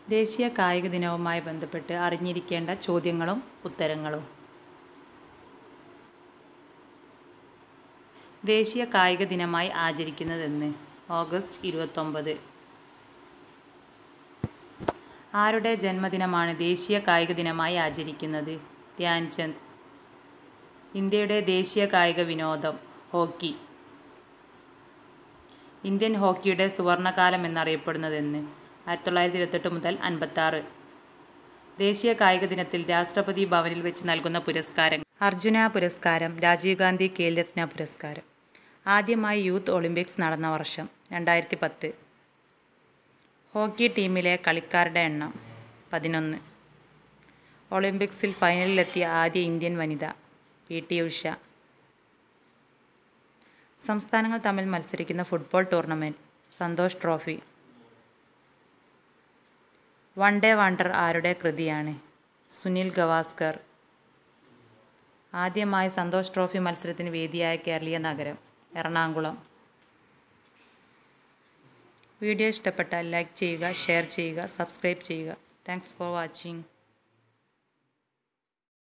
ദേശീയ കായിക ദിനവുമായി ബന്ധപ്പെട്ട് അറിഞ്ഞിരിക്കേണ്ട ചോദ്യങ്ങളും ഉത്തരങ്ങളും ദേശീയ കായിക ദിനമായി ആചരിക്കുന്നതെന്ന് ഓഗസ്റ്റ് ഇരുപത്തൊമ്പത് ആരുടെ ജന്മദിനമാണ് ദേശീയ കായിക ദിനമായി ആചരിക്കുന്നത് ധ്യാൻചന്ദ് ഇന്ത്യയുടെ ദേശീയ കായിക വിനോദം ഹോക്കി ഇന്ത്യൻ ഹോക്കിയുടെ സുവർണകാലം എന്നറിയപ്പെടുന്നതെന്ന് ആയിരത്തി തൊള്ളായിരത്തി ഇരുപത്തെട്ട് മുതൽ അൻപത്താറ് ദേശീയ കായിക ദിനത്തിൽ രാഷ്ട്രപതി ഭവനിൽ വെച്ച് നൽകുന്ന പുരസ്കാരങ്ങൾ അർജുന പുരസ്കാരം രാജീവ് ഗാന്ധി ഖേൽരത്ന പുരസ്കാരം ആദ്യമായി യൂത്ത് ഒളിമ്പിക്സ് നടന്ന വർഷം രണ്ടായിരത്തി പത്ത് ഹോക്കി ടീമിലെ കളിക്കാരുടെ എണ്ണം പതിനൊന്ന് ഒളിമ്പിക്സിൽ ഫൈനലിലെത്തിയ ആദ്യ ഇന്ത്യൻ വനിത പി ടി ഉഷ സംസ്ഥാനങ്ങൾ തമ്മിൽ മത്സരിക്കുന്ന football tournament Santhosh trophy one day wonder ആരുടെ കൃതിയാണ് സുനിൽ ഗവാസ്കർ ആദ്യമായി സന്തോഷ് ട്രോഫി മത്സരത്തിന് വേദിയായ കേരളീയ നഗരം എറണാകുളം വീഡിയോ ഇഷ്ടപ്പെട്ടാൽ ലൈക്ക് ചെയ്യുക ഷെയർ ചെയ്യുക സബ്സ്ക്രൈബ് ചെയ്യുക താങ്ക്സ് ഫോർ വാച്ചിങ്